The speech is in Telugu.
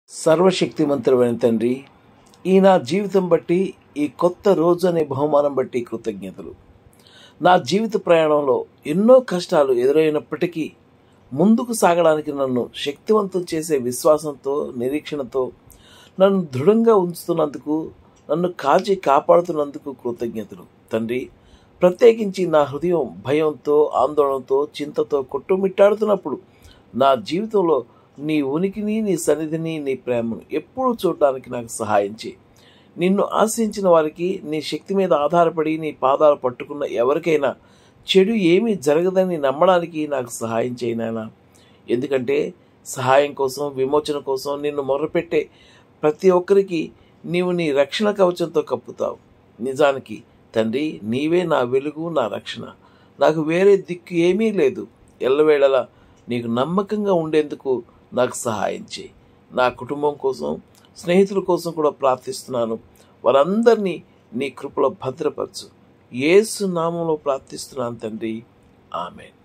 సర్వశక్తిమంతుడైన తండ్రి ఈ నా జీవితం బట్టి ఈ కొత్త రోజు అనే బహుమానం బట్టి కృతజ్ఞతలు నా జీవిత ప్రయాణంలో ఎన్నో కష్టాలు ఎదురైనప్పటికీ ముందుకు సాగడానికి నన్ను శక్తివంతం చేసే విశ్వాసంతో నిరీక్షణతో నన్ను దృఢంగా ఉంచుతున్నందుకు నన్ను కాచి కాపాడుతున్నందుకు కృతజ్ఞతలు తండ్రి ప్రత్యేకించి నా హృదయం భయంతో ఆందోళనతో చింతతో కొట్టుమిట్టాడుతున్నప్పుడు నా జీవితంలో నీ ఉనికిని నీ సన్నిధిని నీ ప్రేమను ఎప్పుడూ చూడడానికి నాకు సహాయం చేయి నిన్ను ఆశ్రయించిన వారికి నీ శక్తి మీద ఆధారపడి నీ పాదాలు పట్టుకున్న ఎవరికైనా చెడు ఏమీ జరగదని నమ్మడానికి నాకు సహాయం చేయనాయనా ఎందుకంటే సహాయం కోసం విమోచన కోసం నిన్ను మొరపెట్టే ప్రతి ఒక్కరికి నీవు నీ రక్షణ కవచంతో కప్పుతావు నిజానికి తండ్రి నీవే నా వెలుగు నా రక్షణ నాకు వేరే దిక్కు ఏమీ లేదు ఎల్లవేళలా నీకు నమ్మకంగా ఉండేందుకు నాకు సహాయం చేయి నా కుటుంబం కోసం స్నేహితుల కోసం కూడా ప్రార్థిస్తున్నాను వారందరినీ నీ కృపలో భద్రపరచు ఏసు నామంలో ప్రార్థిస్తున్నాను తండ్రి ఆమెన్